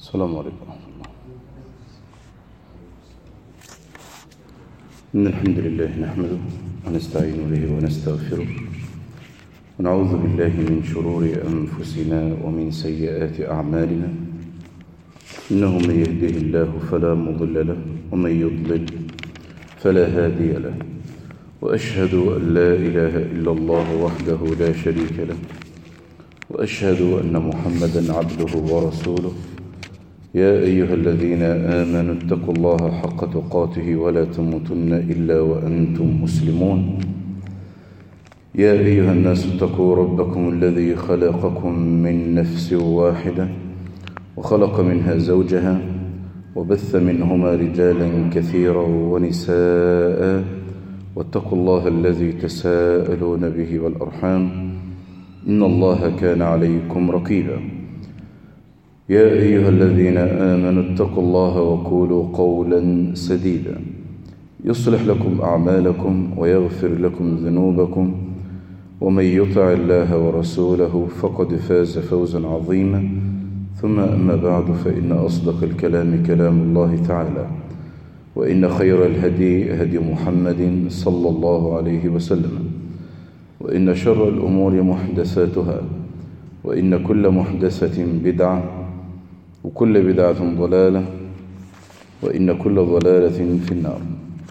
السلام عليكم ورحمة الله إن الحمد لله نحمده ونستعين به ونستغفره ونعوذ بالله من شرور أنفسنا ومن سيئات أعمالنا إنه من يهده الله فلا مضل له ومن يضلل فلا هادي له وأشهد أن لا إله إلا الله وحده لا شريك له وأشهد أن محمدا عبده ورسوله يا أيها الذين آمنوا اتقوا الله حق تقاته ولا تموتن إلا وأنتم مسلمون يا أيها الناس اتقوا ربكم الذي خلقكم من نفس واحدة وخلق منها زوجها وبث منهما رجالا كثيرا ونساء واتقوا الله الذي تساءلون به والأرحام إن الله كان عليكم رقيبا يا أيها الذين آمنوا اتقوا الله وقولوا قولا سديدا يصلح لكم أعمالكم ويغفر لكم ذنوبكم ومن يطع الله ورسوله فقد فاز فوزا عظيما ثم أما بعد فإن أصدق الكلام كلام الله تعالى وإن خير الهدي هدي محمد صلى الله عليه وسلم وإن شر الأمور محدثاتها وإن كل محدثة بدعة وكل بدعة ضلالة وإن كل ضلالة في النار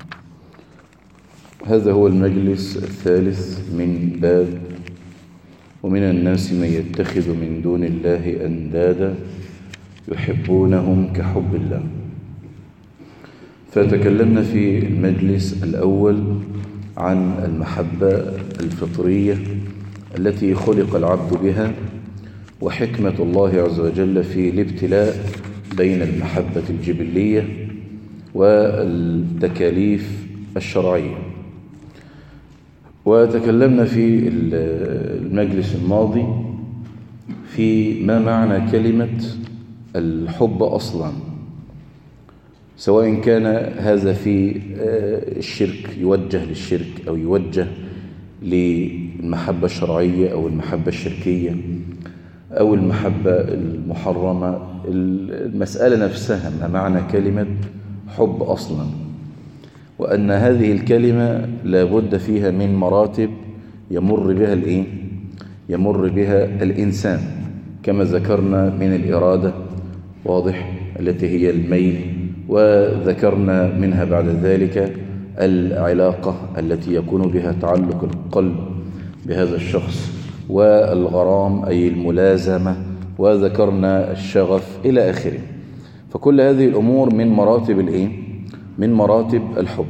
هذا هو المجلس الثالث من باب ومن الناس من يتخذ من دون الله أندادا يحبونهم كحب الله فتكلمنا في المجلس الأول عن المحبة الفطرية التي خلق العبد بها وحكمة الله عز وجل في الابتلاء بين المحبة الجبلية والتكاليف الشرعية وتكلمنا في المجلس الماضي في ما معنى كلمة الحب أصلا سواء كان هذا في الشرك يوجه للشرك أو يوجه للمحبة الشرعية أو المحبة الشركية أو المحبة المحرمة المسألة نفسها ما معنى كلمة حب أصلا وأن هذه الكلمة لابد فيها من مراتب يمر بها الإيه؟ يمر بها الإنسان كما ذكرنا من الإرادة واضح التي هي الميل وذكرنا منها بعد ذلك العلاقة التي يكون بها تعلق القلب بهذا الشخص والغرام أي الملازمة وذكرنا الشغف إلى آخره فكل هذه الأمور من مراتب الإيه؟ من مراتب الحب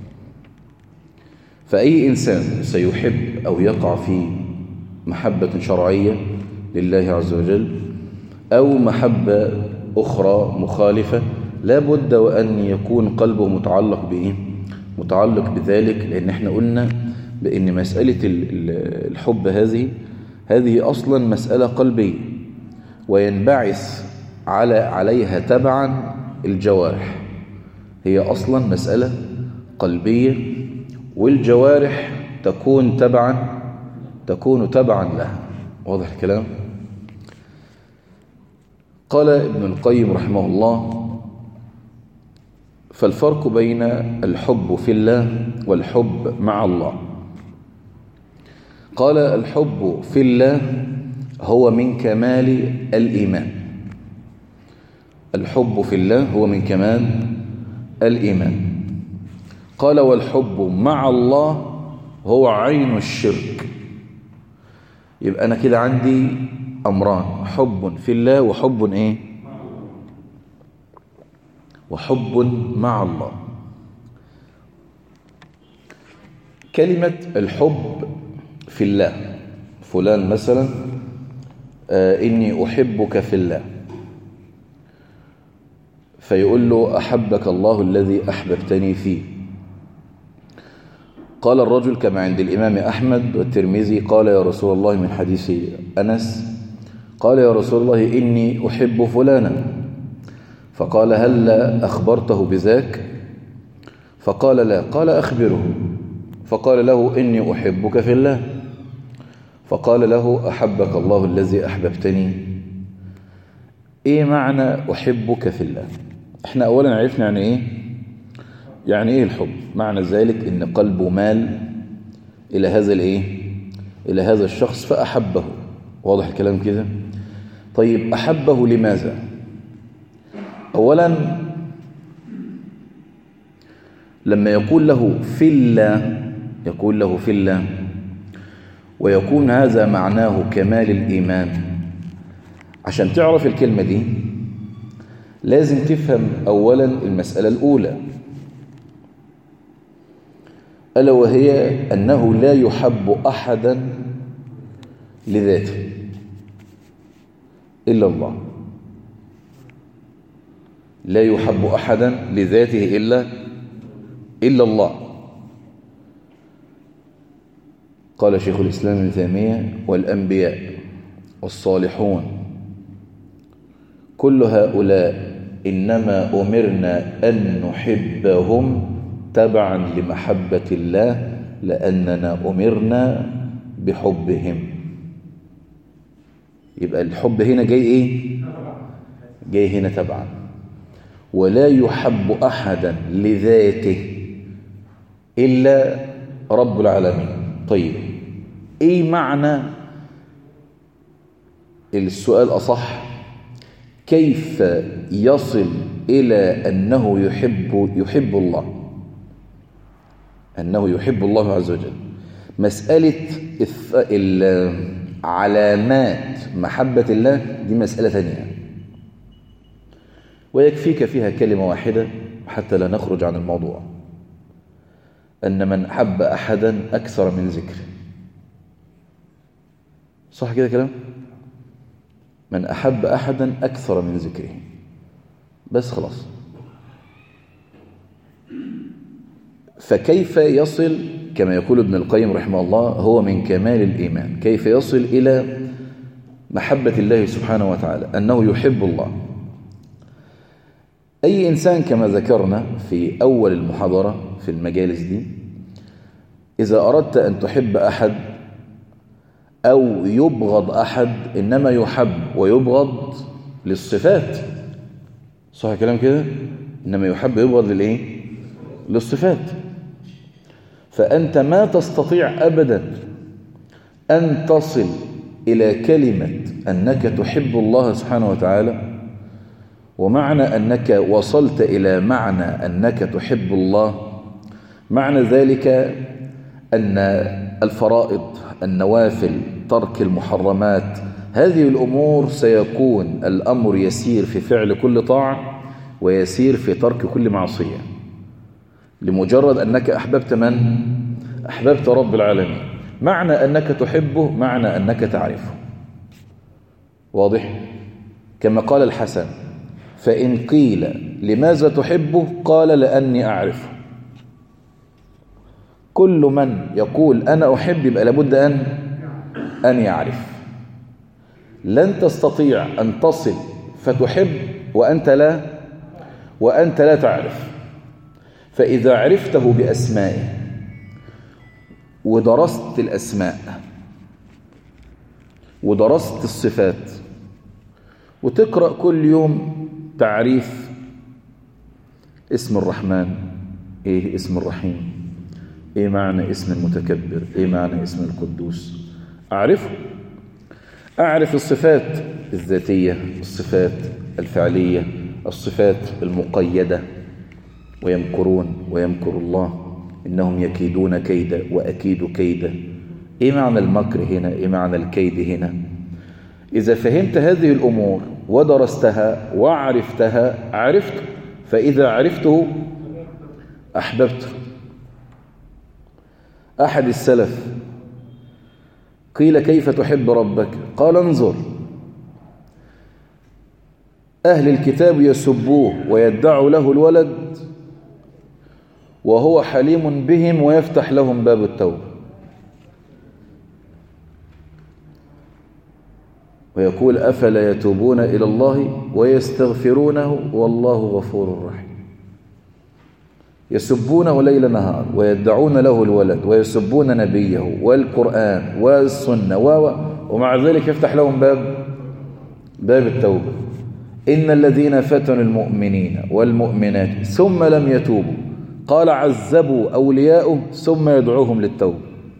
فأي إنسان سيحب أو يقع في محبة شرعية لله عز وجل أو محبة أخرى مخالفة لا بد وأن يكون قلبه متعلق بإيه؟ متعلق بذلك لأن احنا قلنا بأن مسألة الحب هذه هذه أصلا مسألة قلبية وينبعث على عليها تبعا الجوارح هي أصلا مسألة قلبية والجوارح تكون تبعا تكون تبعا لها واضح الكلام قال ابن القيم رحمه الله فالفرق بين الحب في الله والحب مع الله قال الحب في الله هو من كمال الإيمان الحب في الله هو من كمال الإيمان قال والحب مع الله هو عين الشرك يبقى أنا كده عندي أمران حب في الله وحب إيه وحب مع الله كلمة الحب في الله فلان مثلا آه إني أحبك في الله فيقول له أحبك الله الذي أحببتني فيه قال الرجل كما عند الإمام أحمد والترمذي قال يا رسول الله من حديث أنس قال يا رسول الله إني أحب فلانا فقال هل أخبرته بذاك فقال لا قال أخبره فقال له إني أحبك في الله فقال له أحبك الله الذي أحببتني ايه معنى احبك في الله احنا اولا عرفنا يعني ايه يعني ايه الحب معنى ذلك ان قلبه مال الى هذا الايه الى هذا الشخص فاحبه واضح الكلام كده طيب احبه لماذا اولا لما يقول له في الله يقول له في الله ويكون هذا معناه كمال الإيمان عشان تعرف الكلمة دي لازم تفهم أولا المسألة الأولى ألا وهي أنه لا يحب أحدا لذاته إلا الله لا يحب أحدا لذاته إلا إلا الله قال شيخ الإسلام ابن تيمية والأنبياء والصالحون كل هؤلاء إنما أمرنا أن نحبهم تبعا لمحبة الله لأننا أمرنا بحبهم يبقى الحب هنا جاي إيه؟ جاي هنا تبعا ولا يحب أحدا لذاته إلا رب العالمين طيب ايه معنى السؤال اصح كيف يصل الى انه يحب يحب الله انه يحب الله عز وجل مساله علامات محبه الله دي مساله ثانيه ويكفيك فيها كلمه واحده حتى لا نخرج عن الموضوع أن من أحب أحدا أكثر من ذكره صح كده كلام من أحب أحدا أكثر من ذكره بس خلاص فكيف يصل كما يقول ابن القيم رحمه الله هو من كمال الإيمان كيف يصل إلى محبة الله سبحانه وتعالى أنه يحب الله أي إنسان كما ذكرنا في أول المحاضرة في المجالس دي إذا أردت أن تحب أحد أو يبغض أحد إنما يحب ويبغض للصفات صح كلام كده إنما يحب ويبغض للإيه للصفات فأنت ما تستطيع أبدا أن تصل إلى كلمة أنك تحب الله سبحانه وتعالى ومعنى أنك وصلت إلى معنى أنك تحب الله معنى ذلك أن الفرائض النوافل ترك المحرمات هذه الأمور سيكون الأمر يسير في فعل كل طاعة ويسير في ترك كل معصية لمجرد أنك أحببت من؟ أحببت رب العالمين معنى أنك تحبه معنى أنك تعرفه واضح؟ كما قال الحسن فإن قيل لماذا تحبه قال لأني أعرفه كل من يقول أنا أحب يبقى لابد أن أن يعرف لن تستطيع أن تصل فتحب وأنت لا وأنت لا تعرف فإذا عرفته بأسمائه ودرست الأسماء ودرست الصفات وتقرأ كل يوم تعريف اسم الرحمن ايه اسم الرحيم ايه معنى اسم المتكبر ايه معنى اسم القدوس اعرفه اعرف الصفات الذاتية الصفات الفعلية الصفات المقيدة ويمكرون ويمكر الله إنهم يكيدون كيدا وأكيد كيدا إيه معنى المكر هنا إيه معنى الكيد هنا إذا فهمت هذه الأمور ودرستها وعرفتها عرفت فإذا عرفته أحببته أحد السلف قيل كيف تحب ربك قال انظر أهل الكتاب يسبوه ويدعوا له الولد وهو حليم بهم ويفتح لهم باب التوبة ويقول أفلا يتوبون إلى الله ويستغفرونه والله غفور رحيم يسبونه ليل نهار ويدعون له الولد ويسبون نبيه والقرآن والسنة و ومع ذلك يفتح لهم باب باب التوبة إن الذين فتنوا المؤمنين والمؤمنات ثم لم يتوبوا قال عذبوا أولياءه ثم يدعوهم للتوبة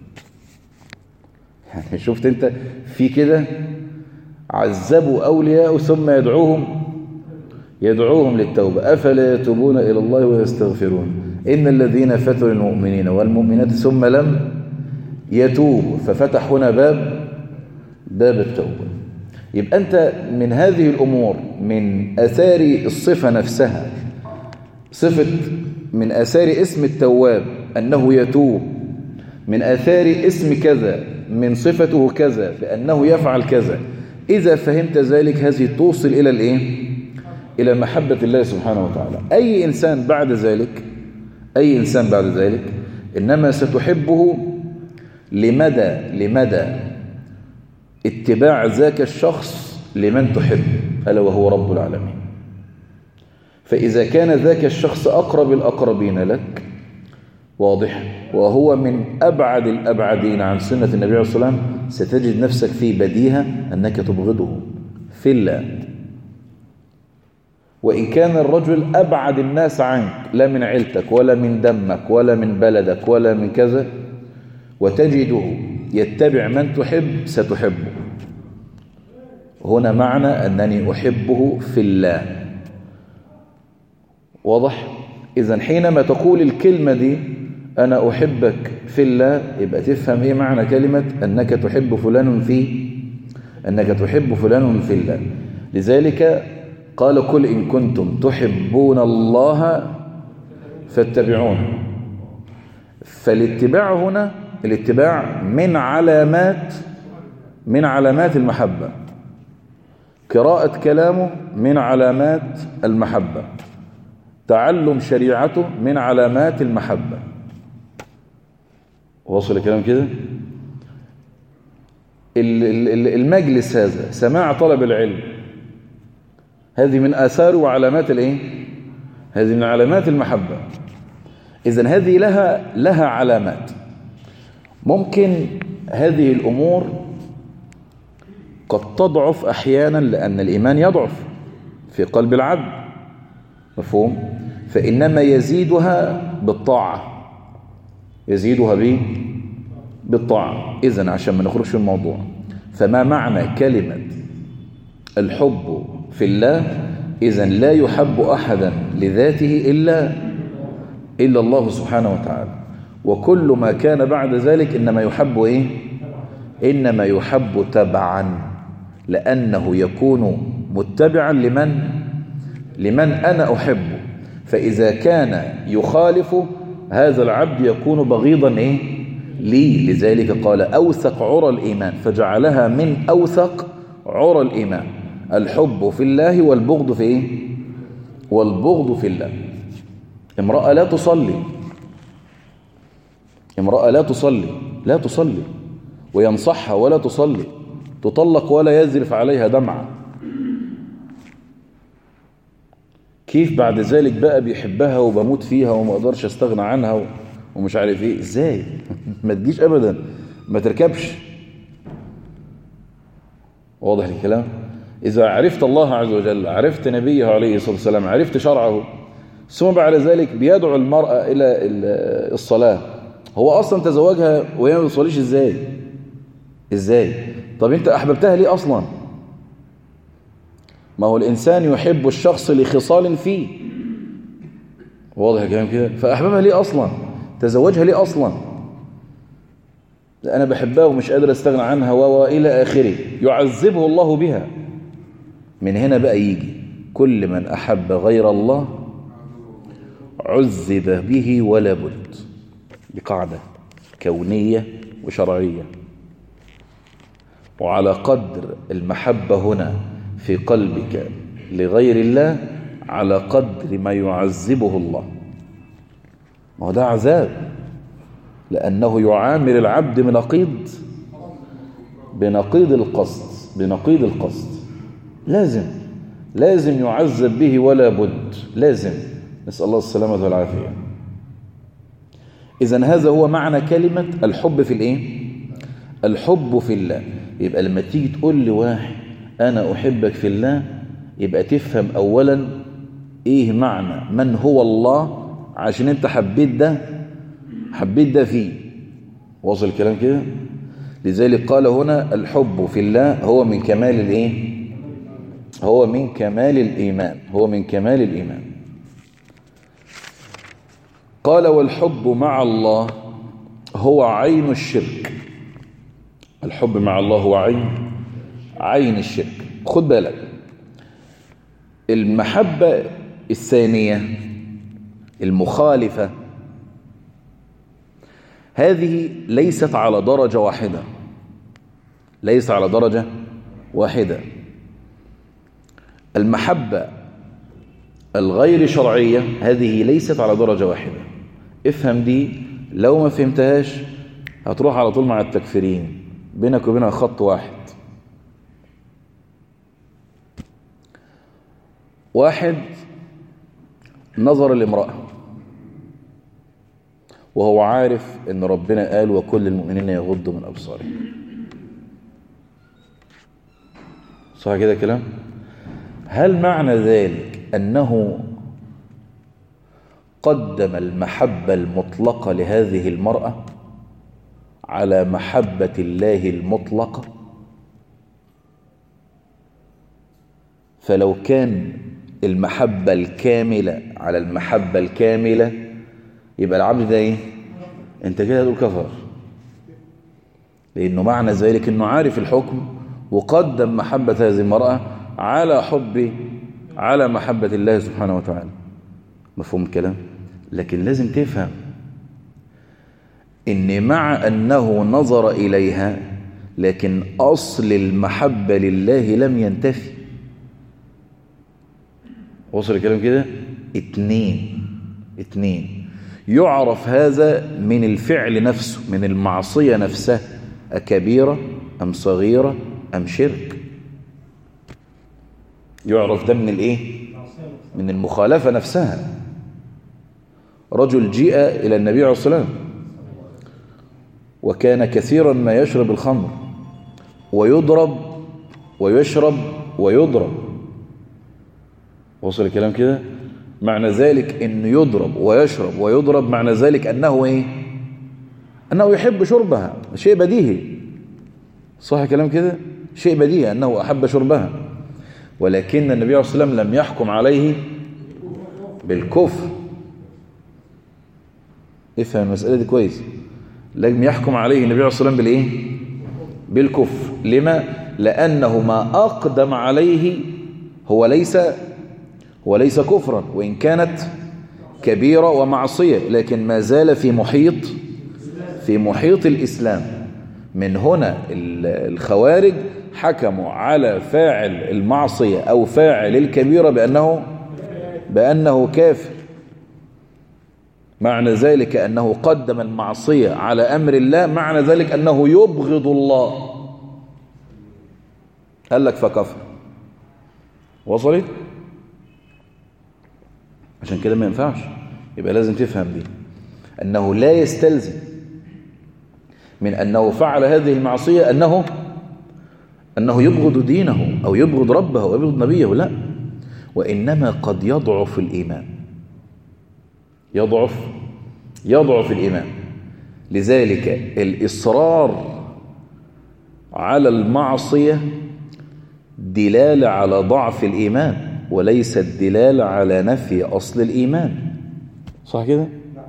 يعني شفت انت في كده عذبوا أولياءه ثم يدعوهم يدعوهم للتوبة أفلا يتوبون إلى الله ويستغفرون إن الذين فتنوا المؤمنين والمؤمنات ثم لم يتوبوا ففتح هنا باب باب التوبة يبقى أنت من هذه الأمور من أثار الصفة نفسها صفة من أثار اسم التواب أنه يتوب من أثار اسم كذا من صفته كذا فأنه يفعل كذا إذا فهمت ذلك هذه توصل إلى الإيه؟ إلى محبة الله سبحانه وتعالى أي إنسان بعد ذلك أي إنسان بعد ذلك إنما ستحبه لمدى لمدى اتباع ذاك الشخص لمن تحب ألا وهو رب العالمين فإذا كان ذاك الشخص أقرب الأقربين لك واضح وهو من أبعد الأبعدين عن سنة النبي عليه الصلاة والسلام ستجد نفسك في بديهة أنك تبغضه في الله وإن كان الرجل أبعد الناس عنك لا من عيلتك ولا من دمك ولا من بلدك ولا من كذا وتجده يتبع من تحب ستحبه هنا معنى أنني أحبه في الله واضح إذا حينما تقول الكلمة دي أنا أحبك في الله يبقى تفهم إيه معنى كلمة أنك تحب فلان في أنك تحب فلان في الله لذلك قال قل إن كنتم تحبون الله فاتبعون فالاتباع هنا الاتباع من علامات من علامات المحبة قراءة كلامه من علامات المحبة تعلم شريعته من علامات المحبة وصل الكلام كده المجلس هذا سماع طلب العلم هذه من آثار وعلامات الايه هذه من علامات المحبة إذن هذه لها لها علامات ممكن هذه الأمور قد تضعف أحيانا لأن الإيمان يضعف في قلب العبد مفهوم فإنما يزيدها بالطاعة يزيدها به بالطاعة إذن عشان ما نخرجش من الموضوع فما معنى كلمة الحب في الله إذن لا يحب أحدا لذاته إلا إلا الله سبحانه وتعالى وكل ما كان بعد ذلك إنما يحب إيه إنما يحب تبعا لأنه يكون متبعا لمن لمن أنا أحبه فإذا كان يخالف هذا العبد يكون بغيضا إيه لي لذلك قال أوثق عرى الإيمان فجعلها من أوثق عرى الإيمان الحب في الله والبغض في إيه والبغض في الله امرأة لا تصلي امرأة لا تصلي لا تصلي وينصحها ولا تصلي تطلق ولا يزرف عليها دمعة كيف بعد ذلك بقى بيحبها وبموت فيها وما اقدرش استغنى عنها ومش عارف ايه ازاي ما تجيش ابدا ما تركبش واضح الكلام اذا عرفت الله عز وجل عرفت نبيه عليه الصلاه والسلام عرفت شرعه ثم بعد ذلك بيدعو المرأة إلى الصلاة هو أصلا تزوجها وهي ما بتصليش إزاي إزاي طب أنت أحببتها ليه أصلا ما هو الإنسان يحب الشخص لخصال فيه واضح الكلام كده فأحببها ليه أصلا تزوجها ليه أصلا أنا بحبها ومش قادر استغنى عنها وإلى آخره يعذبه الله بها من هنا بقى يجي كل من أحب غير الله عذب به ولا بد بقاعدة كونية وشرعية وعلى قدر المحبة هنا في قلبك لغير الله على قدر ما يعذبه الله ما هو ده عذاب لأنه يعامل العبد بنقيض بنقيض القصد بنقيض القصد لازم لازم يعذب به ولا بد لازم نسأل الله السلامة والعافية إذا هذا هو معنى كلمة الحب في الإيه؟ الحب في الله يبقى لما تيجي تقول لواحد أنا أحبك في الله يبقى تفهم أولا إيه معنى من هو الله عشان أنت حبيت ده حبيت ده فيه وصل الكلام كده لذلك قال هنا الحب في الله هو من كمال الايه هو من كمال الإيمان هو من كمال الإيمان قال والحب مع الله هو عين الشرك الحب مع الله هو عين عين الشرك خد بالك المحبة الثانية المخالفة هذه ليست على درجة واحدة ليس على درجة واحدة المحبة الغير شرعية هذه ليست على درجة واحدة افهم دي لو ما فهمتهاش هتروح على طول مع التكفيرين بينك وبينها خط واحد واحد نظر لامرأة وهو عارف ان ربنا قال وكل المؤمنين يغضوا من أبصارهم صح كده كلام هل معنى ذلك أنه قدم المحبة المطلقة لهذه المرأة على محبة الله المطلقة فلو كان المحبة الكاملة على المحبة الكاملة يبقى العبد ده ايه انت كده تقول كفر لانه معنى ذلك انه عارف الحكم وقدم محبة هذه المرأة على حب على محبة الله سبحانه وتعالى مفهوم الكلام لكن لازم تفهم ان مع انه نظر اليها لكن اصل المحبة لله لم ينتفي وصل الكلام كده اتنين اتنين يعرف هذا من الفعل نفسه من المعصية نفسها أكبيرة أم صغيرة أم شرك يعرف ده من الايه من المخالفة نفسها رجل جيء إلى النبي عليه الصلاة والسلام وكان كثيرا ما يشرب الخمر ويضرب ويشرب ويضرب وصل الكلام كده معنى ذلك انه يضرب ويشرب ويضرب معنى ذلك انه ايه انه يحب شربها شيء بديهي صح كلام كده شيء بديهي انه احب شربها ولكن النبي عليه الصلاه والسلام لم يحكم عليه بالكفر افهم المساله دي كويس لم يحكم عليه النبي عليه الصلاه والسلام بالايه بالكفر لما لانه ما اقدم عليه هو ليس هو ليس كفرا وإن كانت كبيرة ومعصية لكن ما زال في محيط في محيط الإسلام من هنا الخوارج حكموا على فاعل المعصية أو فاعل الكبيرة بأنه بأنه كافر معنى ذلك أنه قدم المعصية على أمر الله معنى ذلك أنه يبغض الله قال لك فكفر وصلت عشان كده ما ينفعش يبقى لازم تفهم دي أنه لا يستلزم من أنه فعل هذه المعصية أنه أنه يبغض دينه أو يبغض ربه أو يبغض نبيه لا وإنما قد يضعف الإيمان يضعف يضعف الإيمان لذلك الإصرار على المعصية دلالة على ضعف الإيمان وليس الدلالة على نفي أصل الإيمان صح كده؟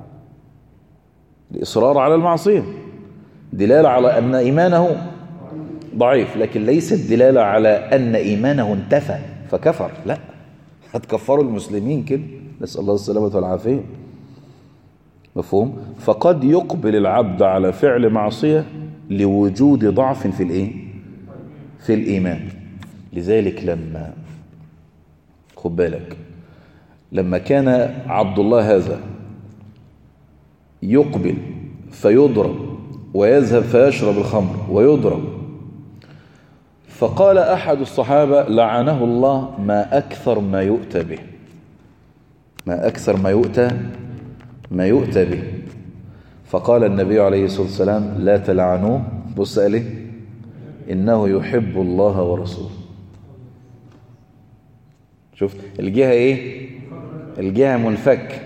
الإصرار على المعصية دلالة على أن إيمانه ضعيف لكن ليس الدلالة على أن إيمانه انتفى فكفر لا هتكفروا المسلمين كده نسأل الله السلامة والعافية مفهوم فقد يقبل العبد على فعل معصية لوجود ضعف في الايه في الإيمان لذلك لما خد بالك لما كان عبد الله هذا يقبل فيضرب ويذهب فيشرب الخمر ويضرب فقال أحد الصحابة لعنه الله ما أكثر ما يؤتى به ما أكثر ما يؤتى ما يؤتى به فقال النبي عليه الصلاة والسلام لا تلعنوه بص قال إيه إنه يحب الله ورسوله شفت الجهة ايه الجهة منفك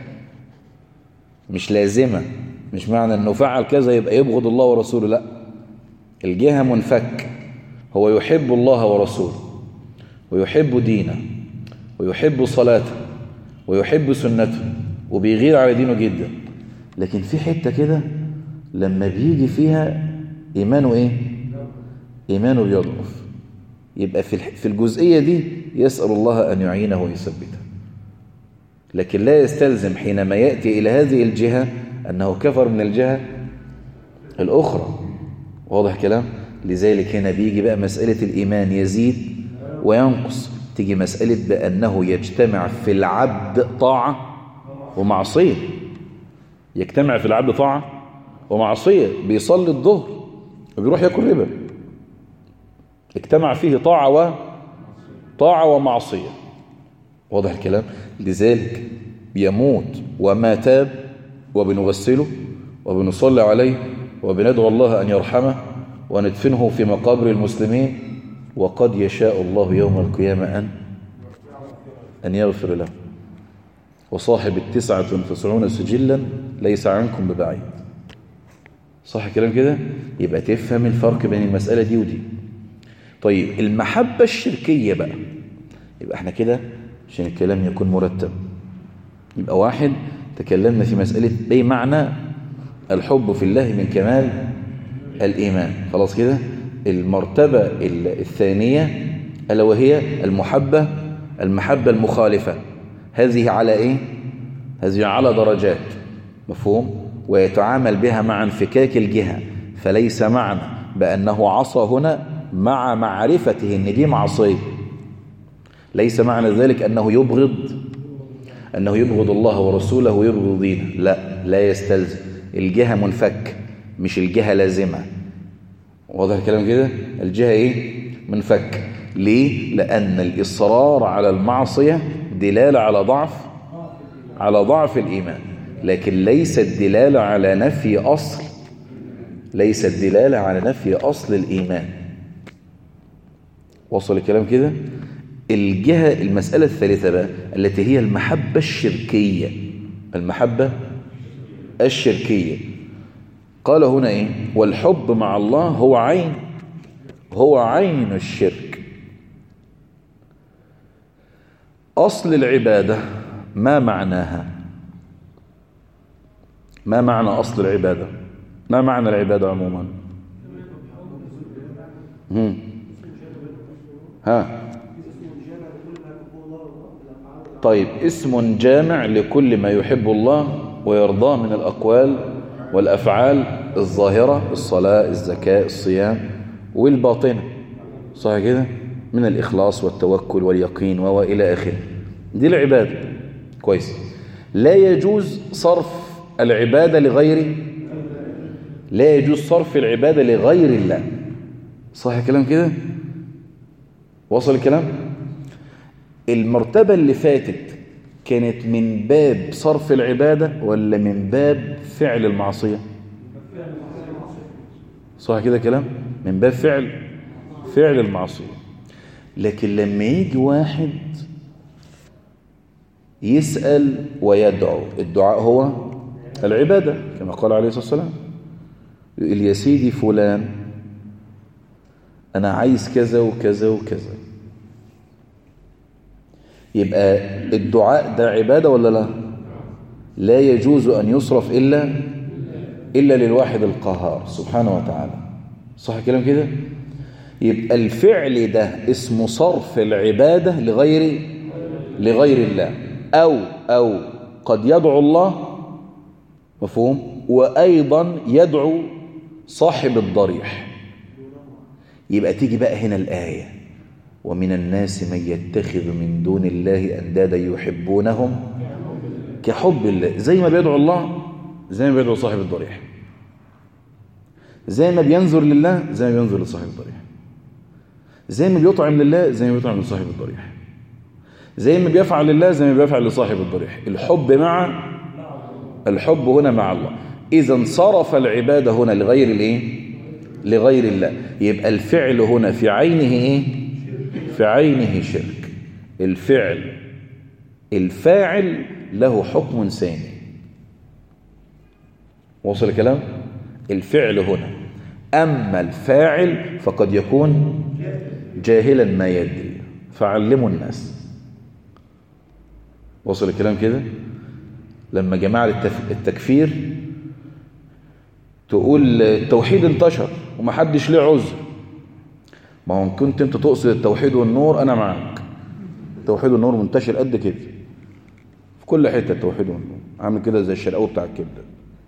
مش لازمة مش معنى انه فعل كذا يبقى يبغض الله ورسوله لا الجهة منفك هو يحب الله ورسوله ويحب دينه ويحب صلاته ويحب سنته وبيغير على دينه جدا لكن في حتة كده لما بيجي فيها إيمانه إيه إيمانه بيضعف يبقى في في الجزئية دي يسأل الله أن يعينه ويثبته لكن لا يستلزم حينما يأتي إلى هذه الجهة أنه كفر من الجهة الأخرى واضح كلام لذلك هنا بيجي بقى مسألة الإيمان يزيد وينقص تيجي مسألة بأنه يجتمع في العبد طاعة ومعصية يجتمع في العبد طاعة ومعصية بيصلي الظهر وبيروح ياكل ربا اجتمع فيه طاعة و طاعة ومعصية واضح الكلام لذلك بيموت وما تاب وبنغسله وبنصلي عليه وبندعو الله أن يرحمه وندفنه في مقابر المسلمين وقد يشاء الله يوم القيامة أن أن يغفر له وصاحب التسعة وتسعون سجلا ليس عنكم ببعيد صح الكلام كده يبقى تفهم الفرق بين المسألة دي ودي طيب المحبة الشركية بقى يبقى احنا كده عشان الكلام يكون مرتب يبقى واحد تكلمنا في مسألة أي معنى الحب في الله من كمال الإيمان خلاص كده المرتبة الثانية ألا وهي المحبة المحبة المخالفة هذه على إيه؟ هذه على درجات مفهوم؟ ويتعامل بها مع انفكاك الجهة فليس معنى بأنه عصى هنا مع معرفته أن دي معصية ليس معنى ذلك أنه يبغض أنه يبغض الله ورسوله ويبغض دينه لا لا يستلزم الجهة منفك مش الجهة لازمة واضح الكلام كده الجهة ايه منفك ليه لأن الإصرار على المعصية دلالة على ضعف على ضعف الإيمان لكن ليست دلالة على نفي أصل ليست دلالة على نفي أصل الإيمان وصل الكلام كده الجهة المسألة الثالثة بقى التي هي المحبة الشركية المحبة الشركية قال هنا إيه والحب مع الله هو عين هو عين الشرك أصل العبادة ما معناها ما معنى أصل العبادة ما معنى العبادة عموما هم. ها طيب اسم جامع لكل ما يحب الله ويرضاه من الأقوال والأفعال الظاهرة الصلاة الزكاة الصيام والباطنة صح كده من الإخلاص والتوكل واليقين وإلى آخره دي العبادة كويس لا يجوز صرف العبادة لغير لا يجوز صرف العبادة لغير الله صح الكلام كده وصل الكلام المرتبة اللي فاتت كانت من باب صرف العبادة ولا من باب فعل المعصية صح كده كلام من باب فعل فعل المعصية لكن لما يجي واحد يسأل ويدعو الدعاء هو العبادة كما قال عليه الصلاة والسلام يقول يا سيدي فلان أنا عايز كذا وكذا وكذا يبقى الدعاء ده عبادة ولا لا لا يجوز أن يصرف إلا إلا للواحد القهار سبحانه وتعالى صح كلام كده يبقى الفعل ده اسمه صرف العبادة لغير لغير الله أو أو قد يدعو الله مفهوم وأيضا يدعو صاحب الضريح يبقى تيجي بقى هنا الآية ومن الناس من يتخذ من دون الله أندادا يحبونهم كحب الله زي ما بيدعو الله زي ما بيدعو صاحب الضريح زي ما بينظر لله زي ما بينظر لصاحب الضريح زي ما بيطعم لله زي ما بيطعم لصاحب الضريح زي ما بيفعل لله زي ما بيفعل لصاحب الضريح الحب مع الحب هنا مع الله إذا صرف العبادة هنا لغير الايه لغير الله يبقى الفعل هنا في عينه ايه في عينه شرك الفعل الفاعل له حكم ثاني وصل الكلام الفعل هنا أما الفاعل فقد يكون جاهلا ما يدري فعلموا الناس وصل الكلام كده لما جماعة التف... التكفير تقول التوحيد انتشر ومحدش ليه عذر ما هو كنت انت تقصد التوحيد والنور انا معاك التوحيد والنور منتشر قد كده في كل حته التوحيد والنور عامل كده زي الشرقاوي بتاع الكبده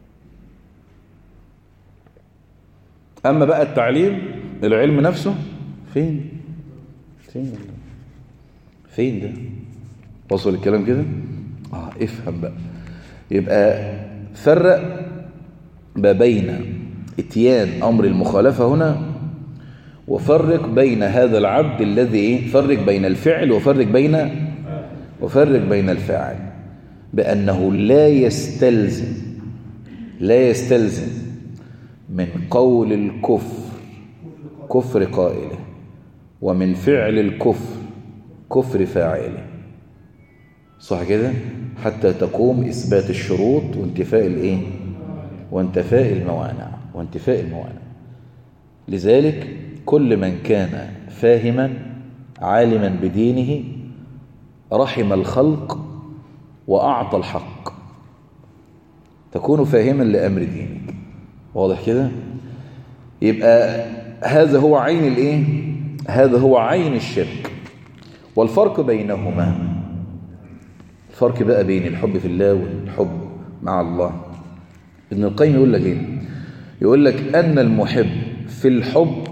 اما بقى التعليم العلم نفسه فين فين فين ده وصل الكلام كده اه افهم بقى يبقى فرق ما بين اتيان امر المخالفه هنا وفرق بين هذا العبد الذي ايه فرق بين الفعل وفرق بين وفرق بين الفاعل بانه لا يستلزم لا يستلزم من قول الكفر كفر قائله ومن فعل الكفر كفر فاعله صح كده حتى تقوم إثبات الشروط وانتفاء الإيه وانتفاء الموانع وانتفاء الموانع لذلك كل من كان فاهما عالما بدينه رحم الخلق وأعطى الحق تكون فاهما لأمر دينك واضح كده يبقى هذا هو عين الايه هذا هو عين الشرك والفرق بينهما الفرق بقى بين الحب في الله والحب مع الله ابن القيم يقول لك ايه يقول لك ان المحب في الحب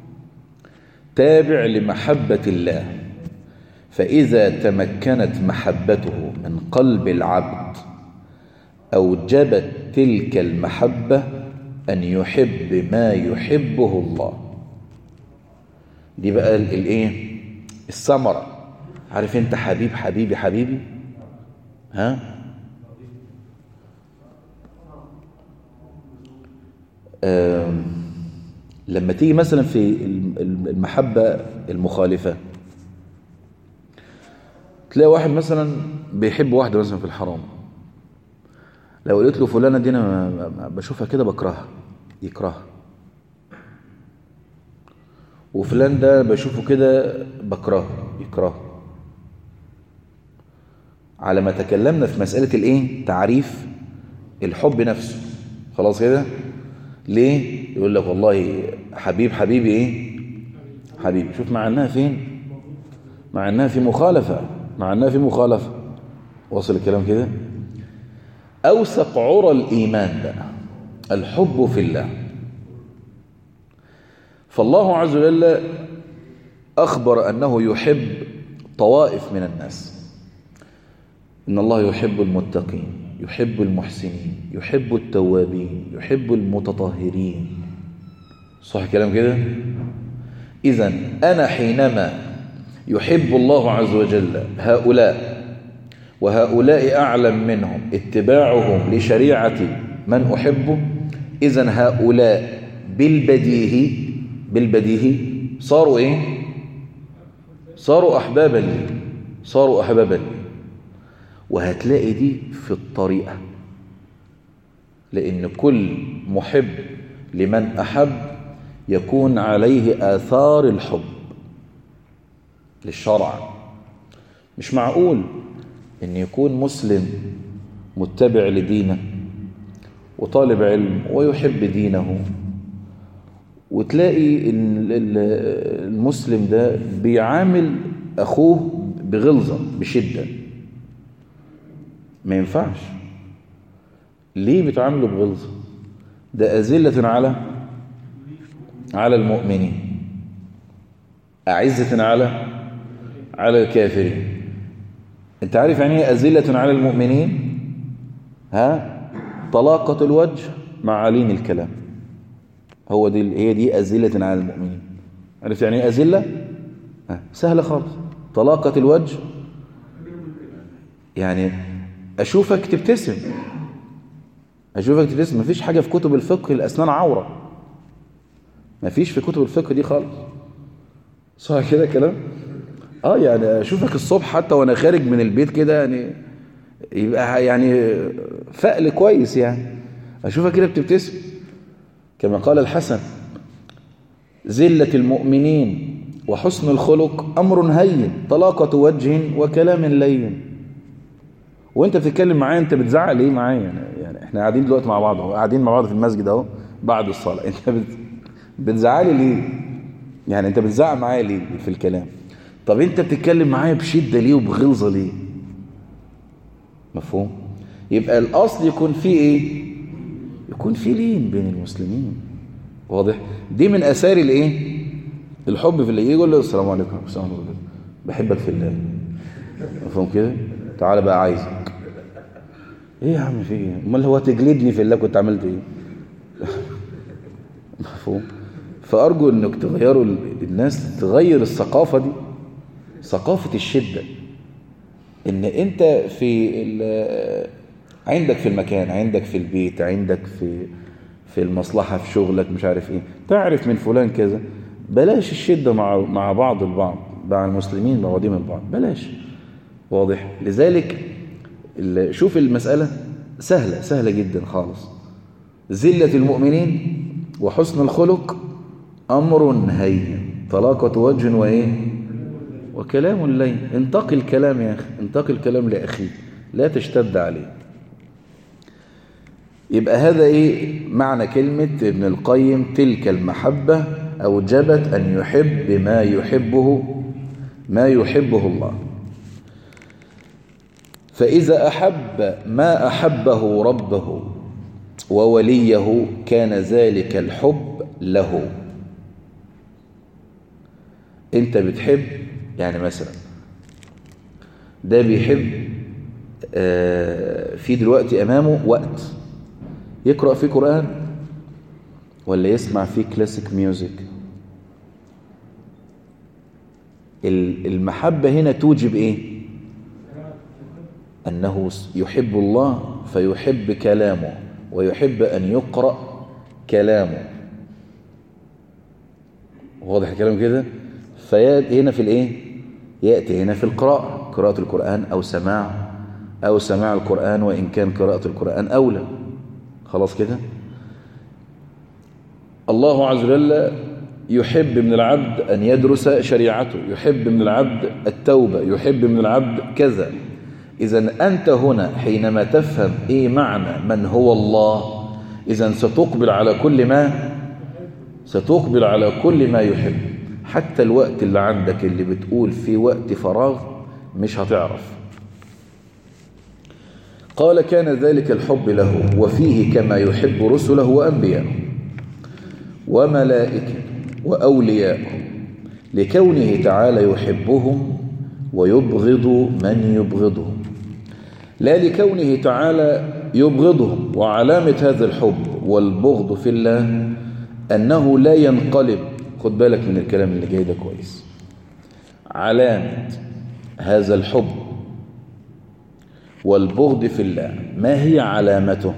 تابع لمحبة الله فإذا تمكنت محبته من قلب العبد أوجبت تلك المحبة أن يحب ما يحبه الله دي بقى الايه الثمرة عارف انت حبيب حبيبي حبيبي ها لما تيجي مثلا في المحبة المخالفة تلاقي واحد مثلا بيحب واحدة مثلا في الحرام لو قلت له فلانة دي أنا بشوفها كده بكرهها يكرهها وفلان ده بشوفه كده بكرهه يكرهه على ما تكلمنا في مسألة الايه تعريف الحب نفسه خلاص كده ليه يقول لك والله حبيب حبيبي ايه حبيبي شوف مع انها فين مع انها في مخالفة مع انها في مخالفة وصل الكلام كده اوثق عرى الايمان بقى الحب في الله فالله عز وجل أخبر أنه يحب طوائف من الناس إن الله يحب المتقين يحب المحسنين يحب التوابين يحب المتطهرين صح كلام كده إذا أنا حينما يحب الله عز وجل هؤلاء وهؤلاء أعلم منهم اتباعهم لشريعة من أحبه إذا هؤلاء بالبديهي بالبديهي صاروا ايه صاروا احبابا لي صاروا احبابا لي وهتلاقي دي في الطريقه لان كل محب لمن احب يكون عليه اثار الحب للشرع مش معقول ان يكون مسلم متبع لدينه وطالب علم ويحب دينه وتلاقي ان المسلم ده بيعامل اخوه بغلظة بشدة ما ينفعش ليه بتعامله بغلظة ده أذلة على على المؤمنين أعزة على على الكافرين انت عارف يعني ايه أذلة على المؤمنين ها طلاقة الوجه مع لين الكلام هو دي هي دي أذلة على المؤمنين عرفت يعني ايه أذلة آه. سهلة خالص طلاقة الوجه يعني أشوفك تبتسم أشوفك تبتسم مفيش حاجة في كتب الفقه الأسنان عورة مفيش في كتب الفقه دي خالص صح كده كلام اه يعني اشوفك الصبح حتى وانا خارج من البيت كده يعني يبقى يعني فقل كويس يعني اشوفك كده بتبتسم كما قال الحسن زلة المؤمنين وحسن الخلق أمر هين طلاقة وجه وكلام لين وانت بتتكلم معايا انت بتزعل ايه معايا يعني, يعني احنا قاعدين دلوقتي مع بعض اهو قاعدين مع بعض في المسجد اهو بعد الصلاة انت بت... بتزعلي ليه يعني انت بتزعل معايا ليه في الكلام طب انت بتتكلم معايا بشدة ليه وبغلظة ليه مفهوم يبقى الاصل يكون فيه ايه يكون فيه لين بين المسلمين واضح دي من اثار الايه الحب في اللي يقول له السلام عليكم السلام عليكم بحبك في الله مفهوم كده تعالى بقى عايزك ايه يا عم في ايه امال هو تجلدني في الله كنت عملت ايه مفهوم فارجو انك تغيروا الناس تغير الثقافه دي ثقافه الشده ان انت في عندك في المكان عندك في البيت عندك في في المصلحة في شغلك مش عارف ايه تعرف من فلان كذا بلاش الشدة مع مع بعض البعض مع المسلمين مع بعضهم البعض بلاش واضح لذلك شوف المسألة سهلة سهلة جدا خالص زلة المؤمنين وحسن الخلق أمر هين طلاقة وجه وإيه وكلام لين انتقي الكلام يا أخي انتقي الكلام لأخيك لا تشتد عليه يبقى هذا إيه معنى كلمة ابن القيم تلك المحبة أوجبت أن يحب ما يحبه ما يحبه الله فإذا أحب ما أحبه ربه ووليه كان ذلك الحب له انت بتحب يعني مثلا ده بيحب في دلوقتي أمامه وقت يقرأ فيه قرآن ولا يسمع فيه كلاسيك ميوزك المحبة هنا توجب ايه أنه يحب الله فيحب كلامه ويحب أن يقرأ كلامه واضح الكلام كده فيأتي هنا في الايه يأتي هنا في القراءة قراءة القرآن أو سماع أو سماع القرآن وإن كان قراءة القرآن أولى خلاص كده الله عز وجل يحب من العبد أن يدرس شريعته يحب من العبد التوبة يحب من العبد كذا إذا أنت هنا حينما تفهم إيه معنى من هو الله إذا ستقبل على كل ما ستقبل على كل ما يحب حتى الوقت اللي عندك اللي بتقول في وقت فراغ مش هتعرف قال كان ذلك الحب له وفيه كما يحب رسله وأنبياءه وملائكه وأولياءه لكونه تعالى يحبهم ويبغض من يبغضهم لا لكونه تعالى يبغضهم وعلامة هذا الحب والبغض في الله أنه لا ينقلب خد بالك من الكلام اللي جاي ده كويس علامة هذا الحب والبغض في الله ما هي علامته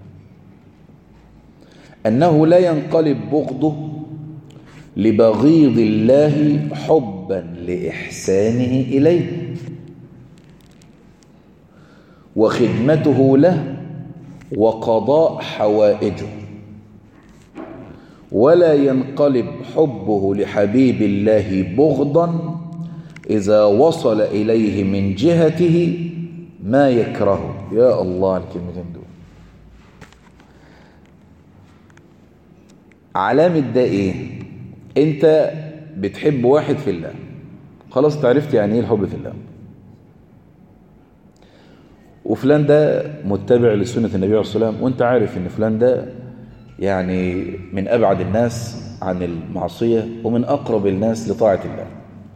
أنه لا ينقلب بغضه لبغيض الله حبا لإحسانه إليه وخدمته له وقضاء حوائجه ولا ينقلب حبه لحبيب الله بغضا إذا وصل إليه من جهته ما يكرهه يا الله الكلمتين دول علامة ده ايه انت بتحب واحد في الله خلاص تعرفت يعني ايه الحب في الله وفلان ده متبع لسنة النبي عليه الصلاة والسلام وانت عارف ان فلان ده يعني من أبعد الناس عن المعصية ومن أقرب الناس لطاعة الله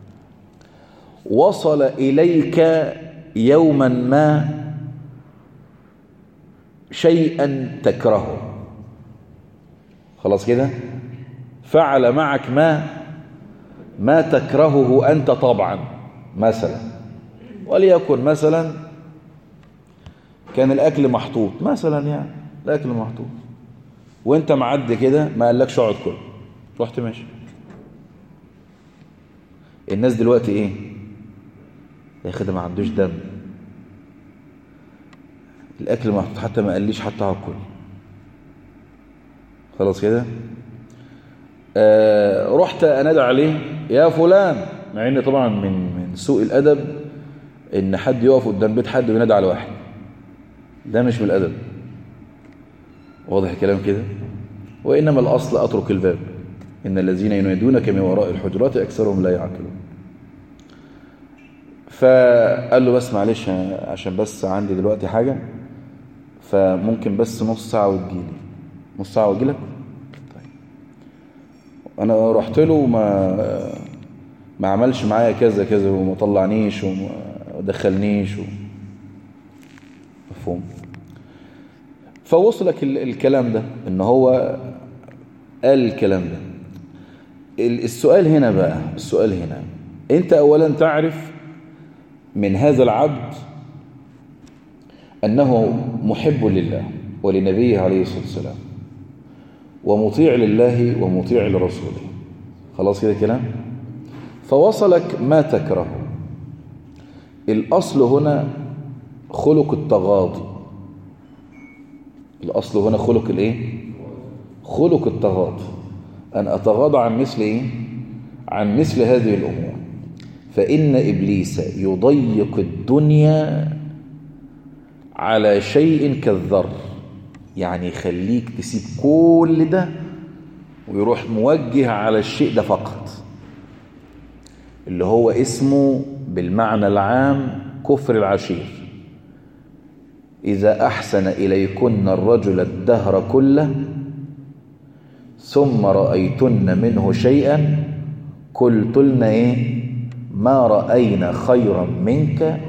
وصل إليك يوما ما شيئا تكرهه خلاص كده فعل معك ما ما تكرهه أنت طبعا مثلا وليكن مثلا كان الأكل محطوط مثلا يعني الأكل محطوط وانت معدي كده ما قالكش اقعد كل رحت ماشي الناس دلوقتي ايه يا اخي ده ما عندوش دم الاكل محطوط حتى ما قاليش حتى هاكل خلاص كده آه رحت انادى عليه يا فلان مع ان طبعا من من سوء الادب ان حد يقف قدام بيت حد وينادى على واحد ده مش من الادب واضح الكلام كده وانما الاصل اترك الباب ان الذين ينادونك من وراء الحجرات اكثرهم لا يعقلون فقال له بس معلش عشان بس عندي دلوقتي حاجه فممكن بس نص ساعه وتجيلي نص ساعه واجيلك طيب انا رحت له ما ما عملش معايا كذا كذا وما طلعنيش وما دخلنيش و... مفهوم فوصلك الكلام ده ان هو قال الكلام ده السؤال هنا بقى السؤال هنا انت اولا تعرف من هذا العبد انه محب لله ولنبيه عليه الصلاة والسلام ومطيع لله ومطيع لرسوله خلاص كده كلام فوصلك ما تكره الأصل هنا خلق التغاضي الأصل هنا خلق الإيه؟ خلق التغاضي أن أتغاضى عن مثل إيه؟ عن مثل هذه الأمور فإن إبليس يضيق الدنيا على شيء كالذر يعني يخليك تسيب كل ده ويروح موجه على الشيء ده فقط اللي هو اسمه بالمعنى العام كفر العشير إذا أحسن إليكن الرجل الدهر كله ثم رأيتن منه شيئا قلتلن إيه ما رأينا خيرا منك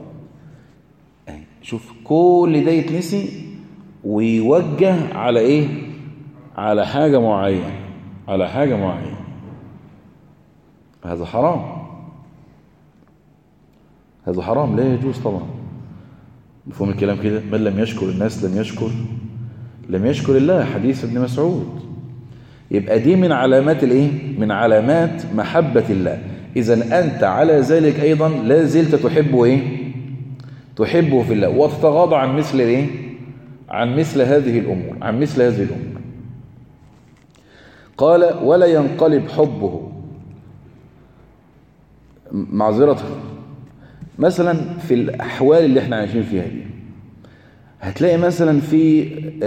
شوف كل ده يتنسي ويوجه على إيه على حاجة معينة على حاجة معينة هذا حرام هذا حرام لا يجوز طبعا مفهوم الكلام كده من لم يشكر الناس لم يشكر لم يشكر الله حديث ابن مسعود يبقى دي من علامات الايه من علامات محبة الله اذا انت على ذلك ايضا لا زلت تحبه ايه تحبه في الله وتتغاضى عن مثل الايه عن مثل هذه الامور عن مثل هذه الامور قال ولا ينقلب حبه معذرة مثلا في الأحوال اللي احنا عايشين فيها دي هتلاقي مثلا في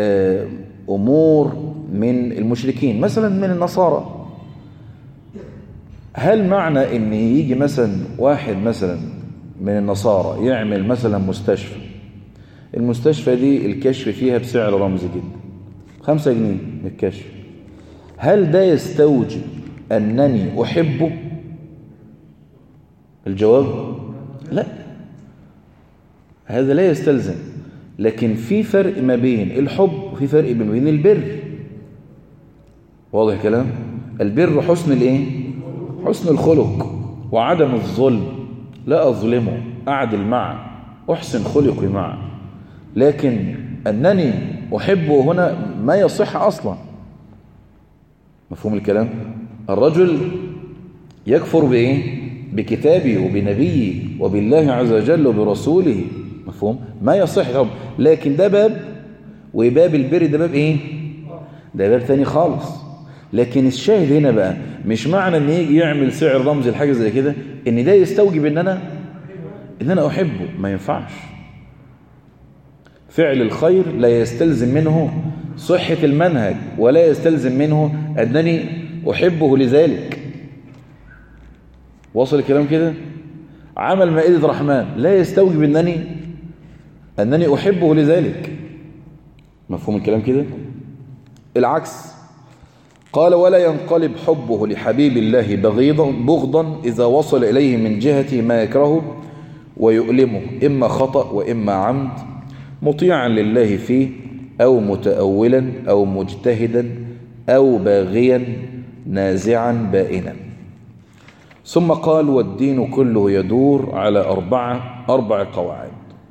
أمور من المشركين مثلا من النصارى هل معنى ان يجي مثلا واحد مثلا من النصارى يعمل مثلا مستشفى المستشفى دي الكشف فيها بسعر رمزي جدا خمسة جنيه الكشف هل ده يستوجب أنني أحبه الجواب لا هذا لا يستلزم لكن في فرق ما بين الحب وفي فرق ما بين البر واضح كلام البر حسن الايه حسن الخلق وعدم الظلم لا اظلمه اعدل معه احسن خلقي معه لكن انني احبه هنا ما يصح اصلا مفهوم الكلام الرجل يكفر بايه بكتابه وبنبيه وبالله عز وجل وبرسوله مفهوم ما يصح طب لكن ده باب وباب البر ده باب ايه ده باب ثاني خالص لكن الشاهد هنا بقى مش معنى ان يجي يعمل سعر رمزي لحاجه زي كده ان ده يستوجب ان انا ان انا احبه ما ينفعش فعل الخير لا يستلزم منه صحة المنهج ولا يستلزم منه أنني أحبه لذلك وصل الكلام كده عمل مائدة رحمن لا يستوجب أنني أنني أحبه لذلك مفهوم الكلام كده العكس قال ولا ينقلب حبه لحبيب الله بغيضا بغضا إذا وصل إليه من جهة ما يكرهه ويؤلمه إما خطأ وإما عمد مطيعا لله فيه أو متأولا أو مجتهدا أو باغيا نازعا بائنا ثم قال والدين كله يدور على أربعة أربع قواعد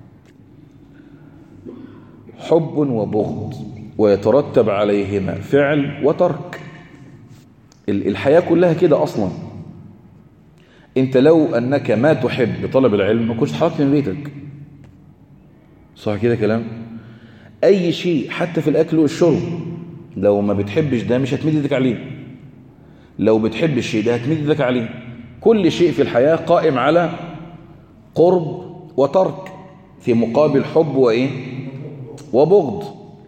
حب وبغض ويترتب عليهما فعل وترك الحياة كلها كده أصلا انت لو انك ما تحب طلب العلم ما كنتش اتحركت من بيتك صح كده كلام اي شيء حتى في الاكل والشرب لو ما بتحبش ده مش هتمد ايدك عليه لو بتحب الشيء ده هتمد ايدك عليه كل شيء في الحياة قائم على قرب وترك في مقابل حب وايه وبغض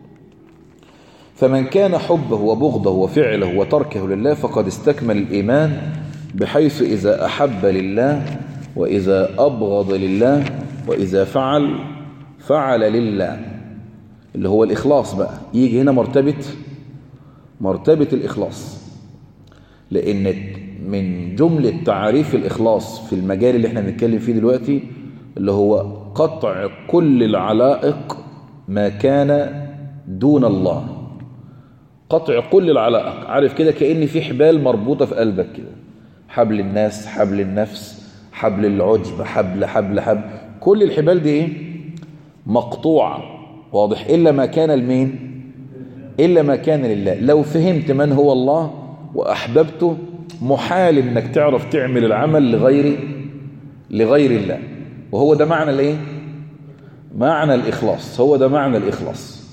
فمن كان حبه وبغضه وفعله وتركه لله فقد استكمل الإيمان بحيث إذا أحب لله وإذا أبغض لله وإذا فعل فعل لله اللي هو الإخلاص بقى يجي هنا مرتبة مرتبة الإخلاص لأن من جملة تعريف الإخلاص في المجال اللي احنا بنتكلم فيه دلوقتي اللي هو قطع كل العلائق ما كان دون الله قطع كل العلائق عارف كده كأن في حبال مربوطة في قلبك كده حبل الناس حبل النفس حبل العجب حبل حبل حبل كل الحبال دي ايه مقطوعة واضح إلا ما كان المين إلا ما كان لله لو فهمت من هو الله وأحببته محال انك تعرف تعمل العمل لغير لغير الله وهو ده معنى الايه معنى الإخلاص هو ده معنى الإخلاص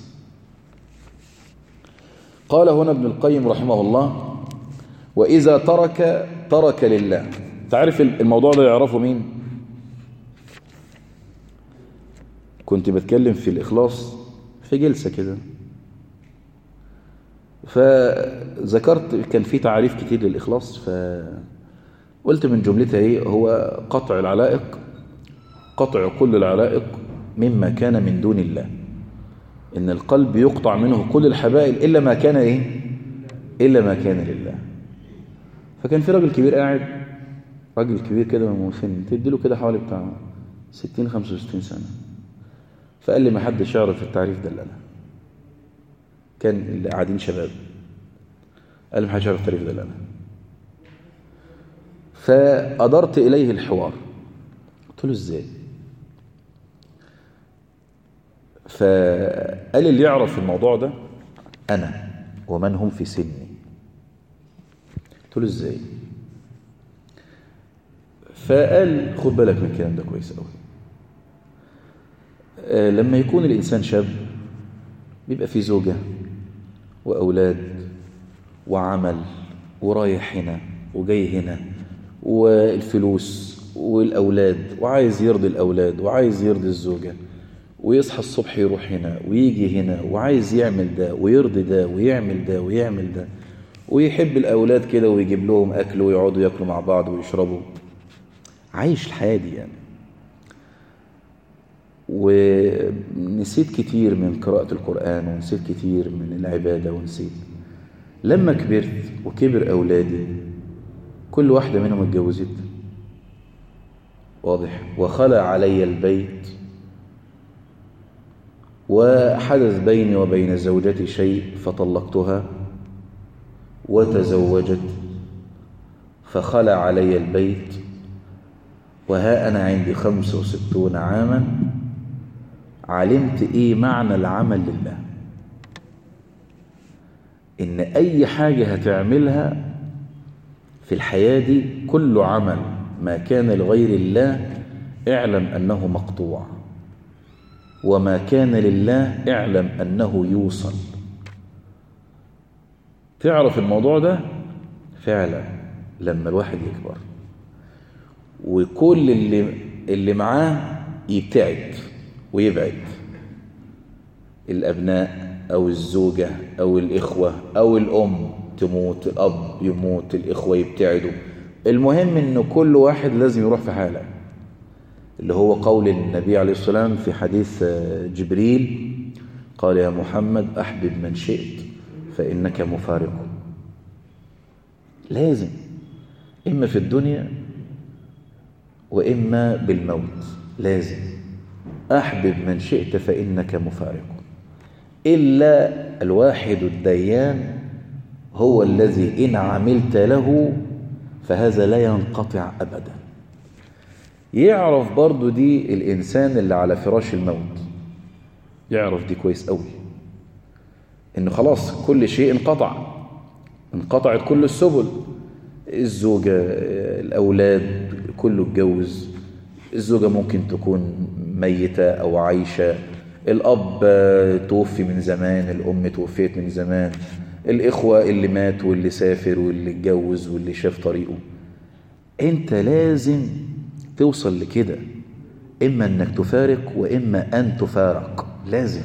قال هنا ابن القيم رحمه الله وإذا ترك ترك لله تعرف الموضوع ده يعرفه مين كنت بتكلم في الإخلاص في جلسة كده فذكرت كان في تعريف كتير للإخلاص فقلت من جملتها ايه هو قطع العلائق قطع كل العلائق مما كان من دون الله إن القلب يقطع منه كل الحبائل إلا ما كان إيه إلا ما كان لله فكان في راجل كبير قاعد راجل كبير كده من سن تديله كده حوالي بتاع 60 65 سنة فقال لي ما حدش يعرف التعريف ده الا انا كان اللي قاعدين شباب قال لي ما حدش يعرف التعريف ده الا انا فأدرت إليه الحوار قلت له ازاي فقال اللي يعرف الموضوع ده أنا ومن هم في سني قلت له ازاي فقال خد بالك من الكلام ده كويس قوي آه لما يكون الإنسان شاب بيبقى فيه زوجة وأولاد وعمل ورايح هنا وجاي هنا والفلوس والأولاد وعايز يرضي الأولاد وعايز يرضي الزوجة ويصحى الصبح يروح هنا ويجي هنا وعايز يعمل ده ويرضي ده ويعمل ده ويعمل ده ويحب الأولاد كده ويجيب لهم أكل ويقعدوا يأكلوا مع بعض ويشربوا عايش الحياة دي يعني ونسيت كتير من قراءة القرآن ونسيت كتير من العبادة ونسيت لما كبرت وكبر أولادي كل واحدة منهم اتجوزت واضح وخلى علي البيت وحدث بيني وبين زوجتي شيء فطلقتها وتزوجت فخلى علي البيت وها أنا عندي خمس وستون عاما علمت إيه معنى العمل لله إن أي حاجة هتعملها في الحياة دي كل عمل ما كان لغير الله اعلم أنه مقطوع وما كان لله اعلم أنه يوصل تعرف الموضوع ده فعلا لما الواحد يكبر وكل اللي اللي معاه يبتعد ويبعد الأبناء أو الزوجة أو الإخوة أو الأم تموت الأب يموت الإخوة يبتعدوا المهم أن كل واحد لازم يروح في حاله اللي هو قول النبي عليه الصلاة والسلام في حديث جبريل قال يا محمد أحبب من شئت فإنك مفارق لازم إما في الدنيا وإما بالموت لازم أحبب من شئت فإنك مفارق إلا الواحد الديان هو الذي إن عملت له فهذا لا ينقطع أبدا يعرف برضو دي الإنسان اللي على فراش الموت يعرف دي كويس قوي إن خلاص كل شيء انقطع انقطعت كل السبل الزوجة الأولاد كله اتجوز الزوجة ممكن تكون ميتة أو عايشة الأب توفي من زمان الأم توفيت من زمان الإخوة اللي مات واللي سافر واللي اتجوز واللي شاف طريقه أنت لازم توصل لكده إما أنك تفارق وإما أن تفارق لازم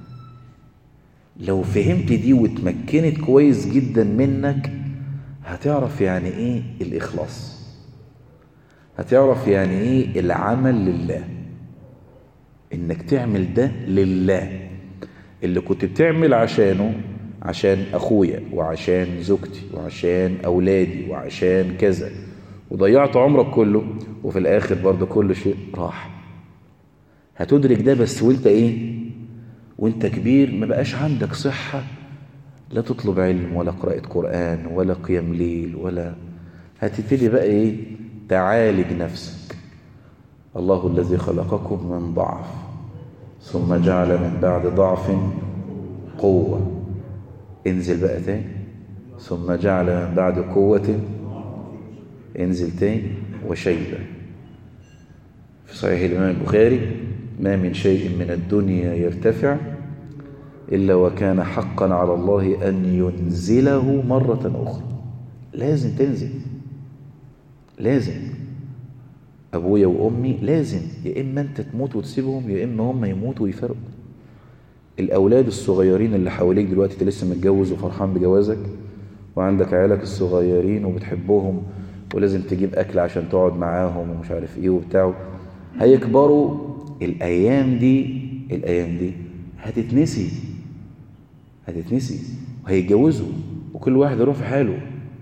لو فهمت دي وتمكنت كويس جدا منك هتعرف يعني إيه الإخلاص هتعرف يعني إيه العمل لله إنك تعمل ده لله اللي كنت بتعمل عشانه عشان أخويا وعشان زوجتي وعشان أولادي وعشان كذا وضيعت عمرك كله وفي الآخر برضه كل شيء راح هتدرك ده بس وانت ايه وانت كبير ما بقاش عندك صحة لا تطلب علم ولا قراءة قرآن ولا قيام ليل ولا هتبتدي بقى ايه تعالج نفسك الله الذي خلقكم من ضعف ثم جعل من بعد ضعف قوة انزل بقى تاني ثم جعل من بعد قوة انزل تاني وشيبة في صحيح الإمام البخاري ما من شيء من الدنيا يرتفع إلا وكان حقا على الله أن ينزله مرة أخرى لازم تنزل لازم أبويا وأمي لازم يا إما أنت تموت وتسيبهم يا إما هم يموتوا ويفرقوا الأولاد الصغيرين اللي حواليك دلوقتي أنت لسه متجوز وفرحان بجوازك وعندك عيالك الصغيرين وبتحبهم ولازم تجيب أكل عشان تقعد معاهم ومش عارف إيه وبتاعه هيكبروا الأيام دي الأيام دي هتتنسي هتتنسي وهيتجوزوا وكل واحد يروح في حاله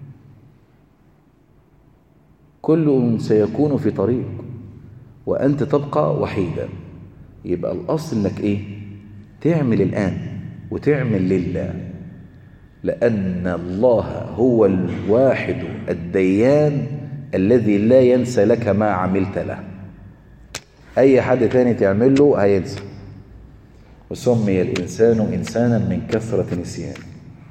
كل سيكون في طريق وأنت تبقى وحيدا يبقى الأصل إنك إيه تعمل الآن وتعمل لله لأن الله هو الواحد الديان الذي لا ينسى لك ما عملت له أي حد تاني تعمل له هينسى وسمي الإنسان إنسانا من كثرة نسيانه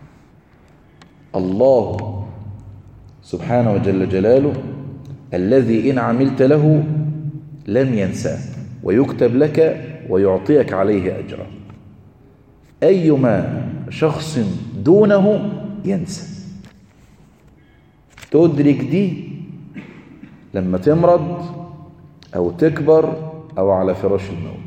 الله سبحانه وجل جلاله الذي إن عملت له لن ينساه ويكتب لك ويعطيك عليه أجرا أيما شخص دونه ينسى تدرك دي لما تمرض أو تكبر أو على فراش الموت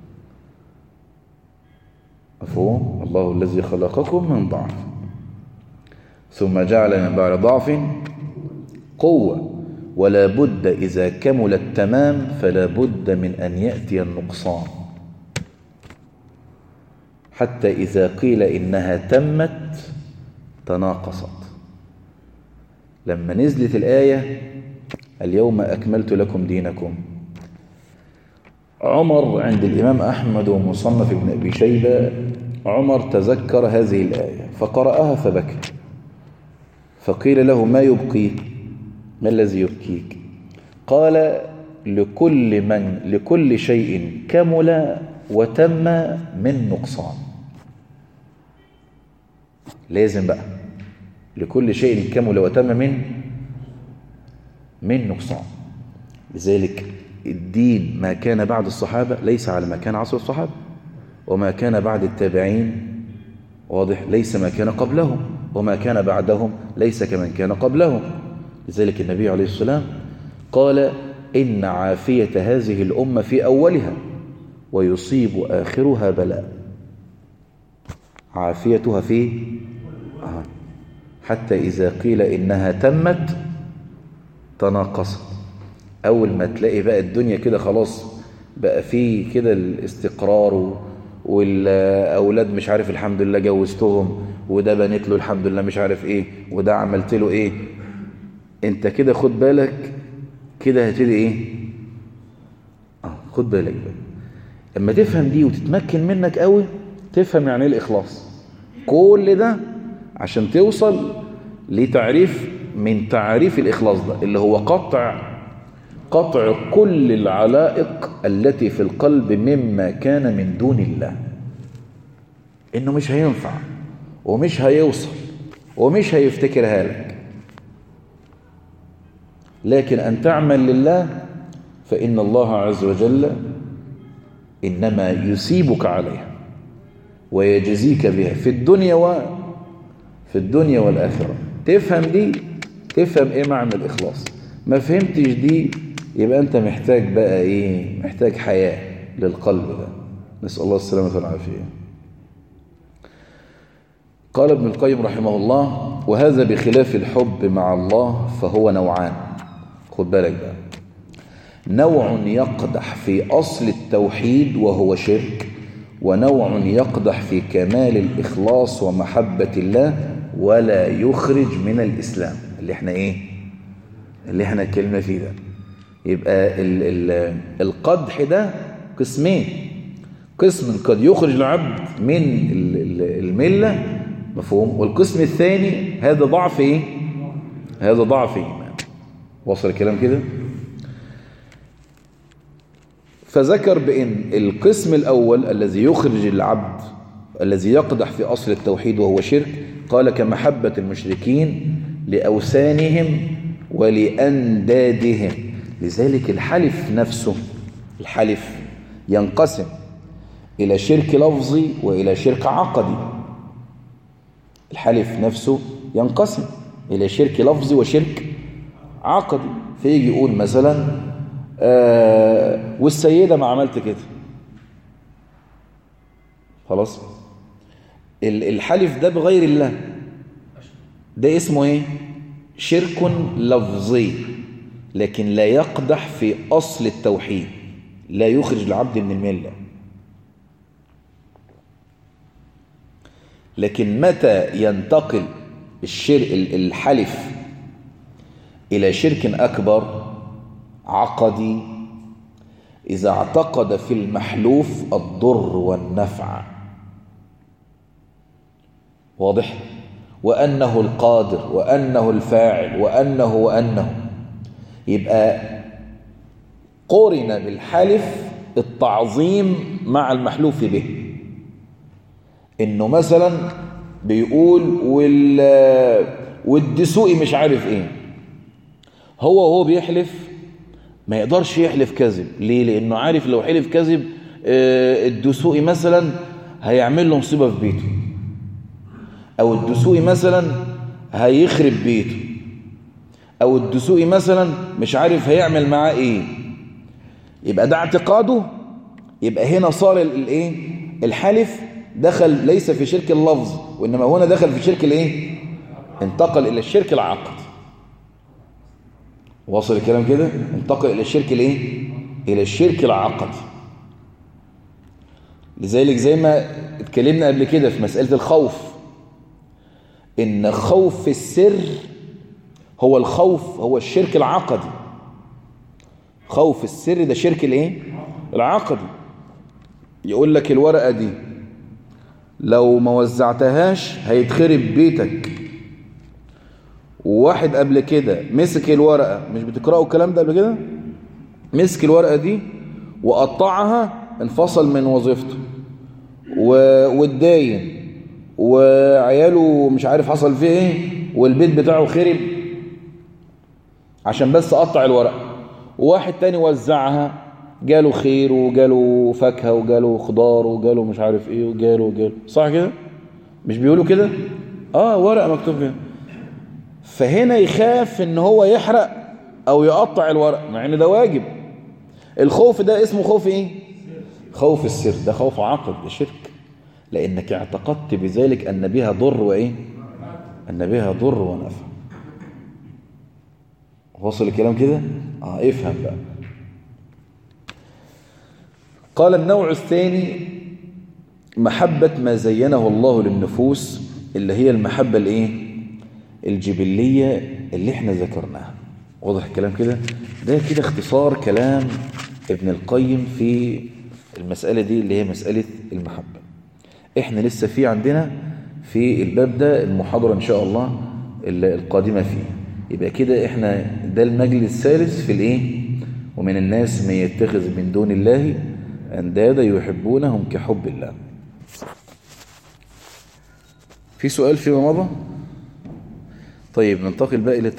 مفهوم الله الذي خلقكم من ضعف ثم جعل من بعد ضعف قوة ولا بد إذا كمل التمام فلا بد من أن يأتي النقصان حتى إذا قيل إنها تمت تناقصت لما نزلت الآية اليوم أكملت لكم دينكم عمر عند الإمام أحمد ومصنف ابن أبي شيبة عمر تذكر هذه الآية فقرأها فبكى فقيل له ما يبقي ما الذي يبكيك قال لكل من لكل شيء كمل وتم من نقصان لازم بقى لكل شيء كمل وتم من من نقصان لذلك الدين ما كان بعد الصحابة ليس على ما كان عصر الصحابة وما كان بعد التابعين واضح ليس ما كان قبلهم وما كان بعدهم ليس كمن كان قبلهم لذلك النبي عليه السلام قال إن عافية هذه الأمة في أولها ويصيب آخرها بلاء عافيتها في آه. حتى إذا قيل إنها تمت تناقصت أول ما تلاقي بقى الدنيا كده خلاص بقى فيه كده الاستقرار والأولاد مش عارف الحمد لله جوزتهم وده بنت له الحمد لله مش عارف ايه وده عملت له ايه انت كده خد بالك كده هتبتدي ايه اه خد بالك بقى لما تفهم دي وتتمكن منك قوي تفهم يعني ايه الاخلاص كل ده عشان توصل لتعريف من تعريف الاخلاص ده اللي هو قطع قطع كل العلائق التي في القلب مما كان من دون الله انه مش هينفع ومش هيوصل ومش هيفتكرها لك لكن أن تعمل لله فإن الله عز وجل إنما يسيبك عليها ويجزيك بها في الدنيا و في الدنيا والآخرة تفهم دي تفهم إيه معنى الإخلاص ما فهمتش دي يبقى أنت محتاج بقى إيه محتاج حياة للقلب ده نسأل الله السلامة والعافية قال ابن القيم رحمه الله وهذا بخلاف الحب مع الله فهو نوعان خد بالك بقى نوع يقدح في أصل التوحيد وهو شرك ونوع يقدح في كمال الإخلاص ومحبة الله ولا يخرج من الإسلام اللي احنا ايه اللي احنا اتكلمنا فيه ده يبقى ال ال القدح ده قسمين قسم قد يخرج العبد من الملة مفهوم والقسم الثاني هذا ضعف ايه هذا ضعف ايمان وصل الكلام كده فذكر بأن القسم الأول الذي يخرج العبد الذي يقدح في أصل التوحيد وهو شرك قال كمحبة المشركين لأوثانهم ولأندادهم لذلك الحلف نفسه الحلف ينقسم إلى شرك لفظي وإلى شرك عقدي الحلف نفسه ينقسم إلى شرك لفظي وشرك عقدي فيجي يقول مثلا آه والسيدة ما عملت كده خلاص الحلف ده بغير الله ده اسمه ايه شرك لفظي لكن لا يقدح في أصل التوحيد لا يخرج العبد من الملة لكن متى ينتقل الشر الحلف إلى شرك أكبر عقدي إذا اعتقد في المحلوف الضر والنفع واضح وأنه القادر وأنه الفاعل وأنه وأنه يبقى قرن بالحلف التعظيم مع المحلوف به انه مثلا بيقول وال والدسوقي مش عارف ايه هو وهو بيحلف ما يقدرش يحلف كذب ليه لانه عارف لو حلف كذب الدسوقي مثلا هيعمل له مصيبه في بيته او الدسوقي مثلا هيخرب بيته او الدسوقي مثلا مش عارف هيعمل معاه ايه يبقى ده اعتقاده يبقى هنا صار الايه الحلف دخل ليس في شرك اللفظ وانما هنا دخل في شرك الايه انتقل الى الشرك العقد واصل الكلام كده انتقل الى الشرك الايه الى الشرك العقد لذلك زي ما اتكلمنا قبل كده في مسألة الخوف ان خوف السر هو الخوف هو الشرك العقدي خوف السر ده شرك الايه العقدي يقول لك الورقة دي لو ما وزعتهاش هيتخرب بيتك وواحد قبل كده مسك الورقة مش بتقرأوا الكلام ده قبل كده مسك الورقة دي وقطعها انفصل من وظيفته واتداين وعياله مش عارف حصل فيه ايه والبيت بتاعه خرب عشان بس قطع الورقة وواحد تاني وزعها جاله خير وجاله فاكهة وجاله خضار وجاله مش عارف ايه وجاله وجاله صح كده مش بيقولوا كده اه ورقة مكتوب كده فهنا يخاف ان هو يحرق او يقطع الورق مع ان ده واجب الخوف ده اسمه خوف ايه خوف السر ده خوف عقد ده شرك لانك اعتقدت بذلك ان بها ضر وايه ان بها ضر ونفع وصل الكلام كده اه افهم بقى قال النوع الثاني محبة ما زينه الله للنفوس اللي هي المحبة الايه الجبلية اللي احنا ذكرناها واضح الكلام كده ده كده اختصار كلام ابن القيم في المسألة دي اللي هي مسألة المحبة احنا لسه في عندنا في الباب ده المحاضرة ان شاء الله القادمة فيه يبقى كده احنا ده المجلس الثالث في الايه ومن الناس من يتخذ من دون الله اندادا يحبونهم كحب الله في سؤال فيما مضى طيب ننتقل بقى إلى